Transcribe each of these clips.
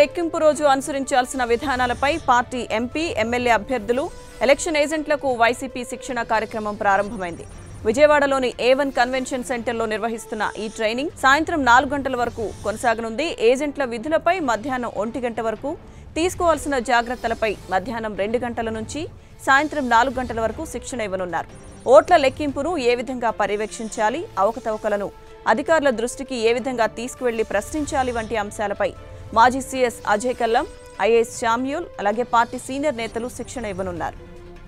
లెక్కింపు రోజు అనుసరించాల్సిన విధానాలపై పార్టీ ఎంపీ ఎమ్మెల్యే అభ్యర్థులు ఎలక్షన్ ఏజెంట్లకు వైసీపీ శిక్షణ కార్యక్రమం ప్రారంభమైంది విజయవాడలోని ఏవన్ కన్వెన్షన్ సెంటర్లో నిర్వహిస్తున్న ఈ ట్రైనింగ్ సాయంత్రం నాలుగు గంటల వరకు కొనసాగనుంది ఏజెంట్ల విధులపై మధ్యాహ్నం ఒంటి గంట వరకు తీసుకోవాల్సిన జాగ్రత్తలపై మధ్యాహ్నం రెండు గంటల నుంచి సాయంత్రం నాలుగు గంటల వరకు శిక్షణ ఇవ్వనున్నారు ఓట్ల లెక్కింపును ఏ విధంగా పర్యవేక్షించాలి అవకతవకలను అధికారుల దృష్టికి ఏ విధంగా తీసుకువెళ్లి ప్రశ్నించాలి వంటి అంశాలపై మాజీ CS Ajay Kallam IAS Samuel అలాగే పార్టీ సీనియర్ నేతలు శిక్షణ ఇవ్వనున్నారు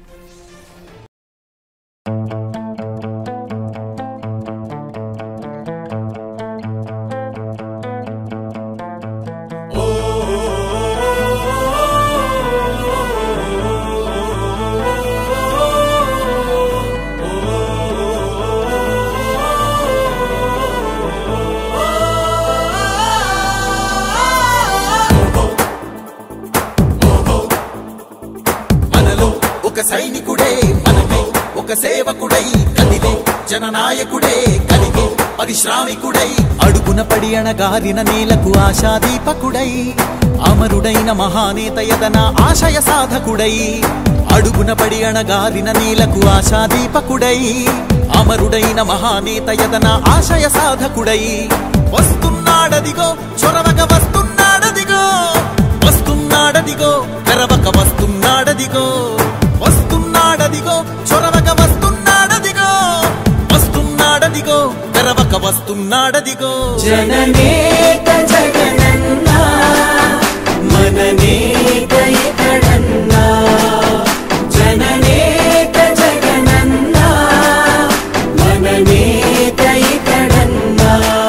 మనలో ఒక సైనికుడే మనమే ఒక సేవకుడై కదిలే జననాయకుడే కలిగే పరిశ్రామికుడై అడుగున పడి అణగారిన నేలకు ఆశాదీపకుడై అమరుడైన మహానేత యదన ఆశయ సాధకుడై అడుగున పడి అణగారిన నేలకు ఆశాదీపకుడై అమరుడైన మహానేత యదన ఆశయ సాధకుడై వస్తున్నాడదిగో చొరవక వస్తున్నాడదిగో వస్తున్నాడదిగో తెరవక వస్తున్నాడదిగో వస్తున్నాడదిగో చొరవక వస్తున్నాడదిగో వస్తున్నాడదిగో తెరవక వస్తున్నాడదిగో జననేత జగనన్న మననేత ఇతడన్న జననేత జగనన్న మననేత ఇతడన్న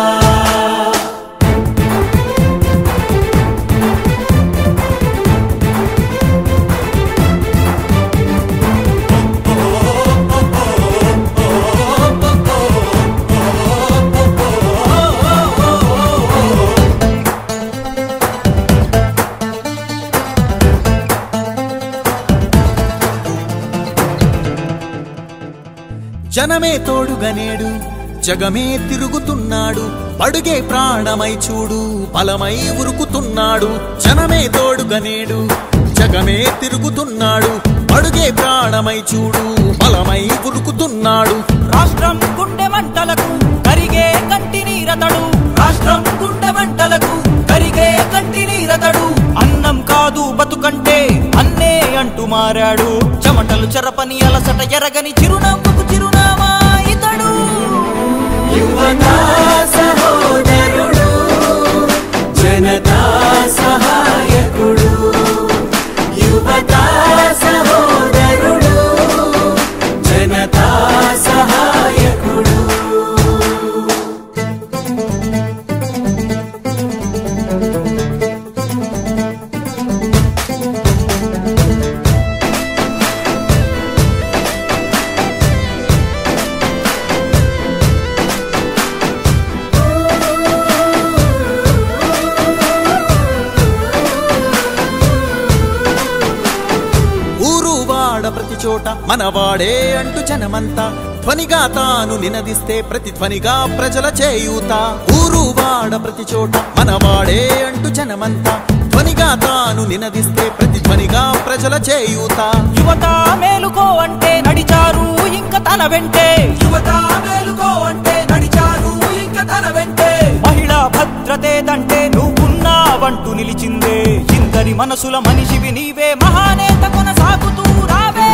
జనమే తోడుగా నేడు జగమే తిరుగుతున్నాడు అడుగే ప్రాణమై చూడు బలమై ఉరుకుతున్నాడు జనమే తోడుగా నేడు జగమే తిరుగుతున్నాడు అడుగే ప్రాణమై చూడు బలమై ఉరుకుతున్నాడు రాష్ట్రం గుండె మంటలకు కరిగే కంటి నీరతడు రాష్ట్రం గుండె మంటలకు కరిగే కంటి నీరతడు అన్నం కాదు బతుకంటే అన్నే అంటూ మారాడు చెమటలు చెరపని అలసట ఎరగని చిరునవ్వుకు చిరునామా ఇతడు యువతా సహోదరుడు జనతా సహాయకుడు యువతా సహోదరుడు జనతా సహాయకుడు ఊరు వాడ ప్రతి చోట మనవాడే అంటూ జనమంతా ధ్వనిగా తాను నినదిస్తే ప్రతి ధ్వనిగా ప్రజల చేయూత ఊరు వాడ ప్రతి చోట మనవాడే అంటూ జనమంతా ధ్వనిగా తాను నినదిస్తే ప్రతి ధ్వనిగా ప్రజల చేయూత యువత మేలుకో అంటే నడిచారు ఇంక తన వెంటే యువత మేలుకో అంటే నడిచారు ఇంక తన వెంటే మహిళా భద్రతేదంటే నువ్వున్నావంటూ నిలిచిందే ఇందరి మనసుల మనిషివి నీవే మహానేత కొనసాగుతూ రావే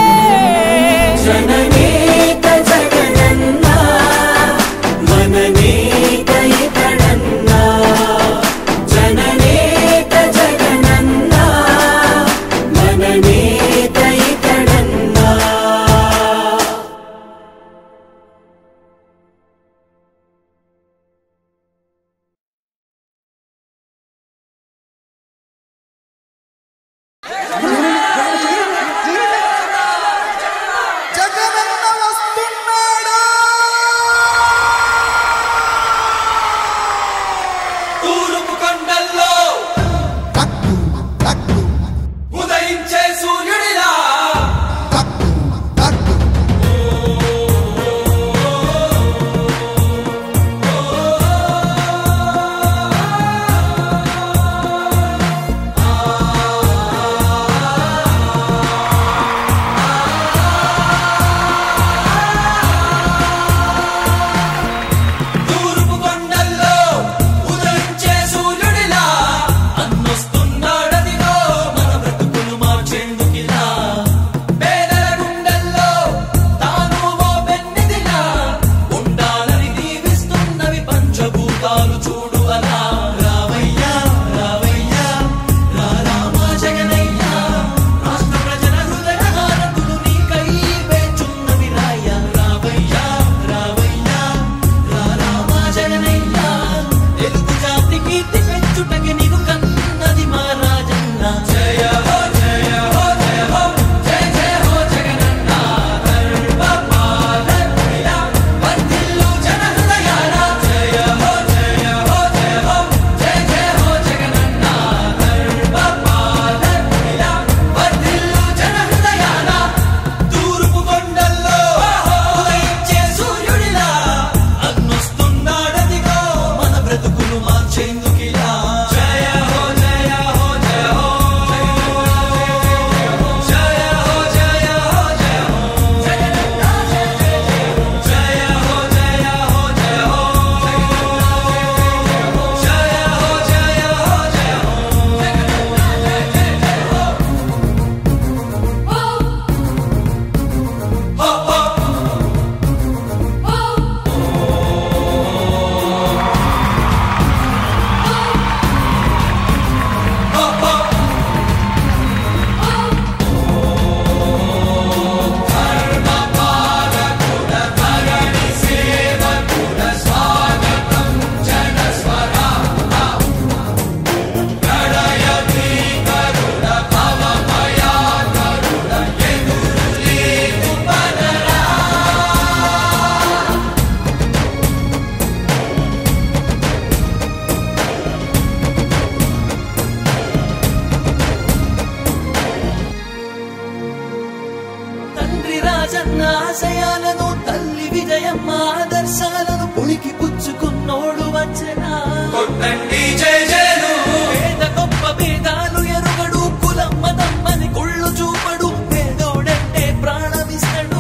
జననేత జగనన్న మననేత ఇతడన్న జననేత జగనన్న మననేత ఇతడన్న రాజన్న ఆశయాలను తల్లి విజయమ్మ ఆదర్శాలను పుడికి పుచ్చుకున్నోడు వచ్చనా పేద గొప్ప భేదాలు ఎరుగడు కులమ్మ తమ్మని కుళ్ళు చూపడు పేదోడంటే ప్రాణమిస్తడు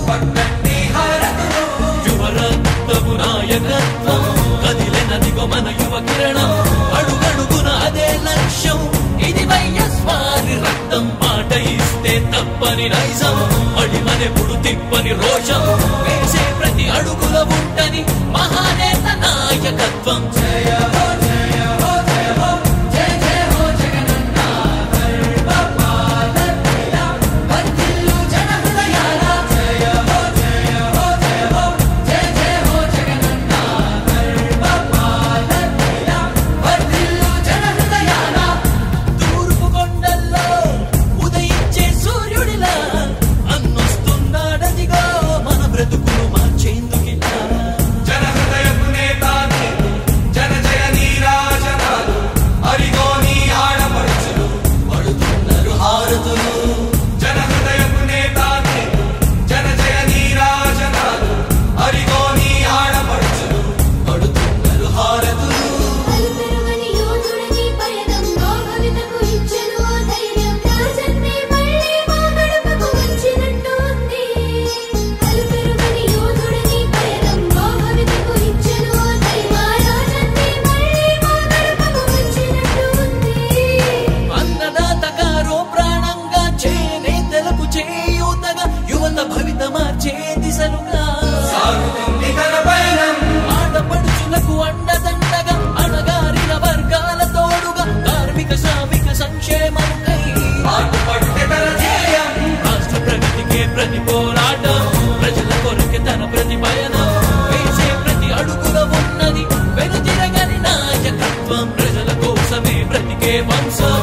యువరక్తము నాయకత్వం కదిలినదిగో మన యువ కిరణం అడుగడుగున అదే లక్ష్యం ఇది వైఎస్వారి రక్తం మాట ఇస్తే తప్పని నైజం అడిమనెప్పుడు తిప్పని రోషం వేసే ప్రతి అడుగుల ఉంటని మహానేత నాయకత్వం జయ హో జయ హో జయ హో జయ జయ హో జగనన్న గర్భపాలకిల వర్ధిల్లు జన హృదయాల జయ హో జయ హో జయ హో జయ జయ హో జగనన్న గర్భపాలకిల వర్ధిల్లు జన హృదయాల తూర్పు కొండల్లో ఉదయించే సూర్యుడిలా అన్నొస్తున్నాడదిగో మన బ్రతుకులు మార్చేందుకిలా జనహృదయపు నేత నీవు, జన జయ నీరాజనాలు అరిగో నీ ఆడపడుచులు పడుతున్నారు హారతులు జనహృదయపు నేత నీవు, జన జయ నీరాజనాలు అరిగో నీ ఆడపడుచులు పడుతున్నారు హారతులు అలుపెరుగని యోధుడిని పయనంలో భవితకు ఇచ్చెను ఓ ధైర్యం. రాజన్నే మళ్ళీ మా గడపకు వచ్చినట్టు ఉంది. అలుపెరుగని యోధుడిని పయనంలో భవితకు ఇచ్చెను ఓ ధైర్యం. మా రాజన్నే మళ్ళీ మా గడపకు వచ్చినట్టు ఉంది. అన్నదాత గారో ప్రాణంగా చేనేతలకు చేయూతగా యువత భవిత మార్చే దిశలుగా సాగుతుంది తన పయనం ఆడపడుచులకు అండదండగా అణగారిన వర్గాల తోడుగా కార్మిక శ్రామిక సంక్షేమముకై పాటుపట్టే తన ధ్యేయం రాష్ట్ర ప్రగతికే ప్రతి పోరాటం ప్రజల కొరకే తన ప్రతి పయనం వేసే ప్రతి అడుగుల ఉన్నది వెనుతిరగని నాయకత్వం ప్రజల కోసమే బ్రతికే వంశం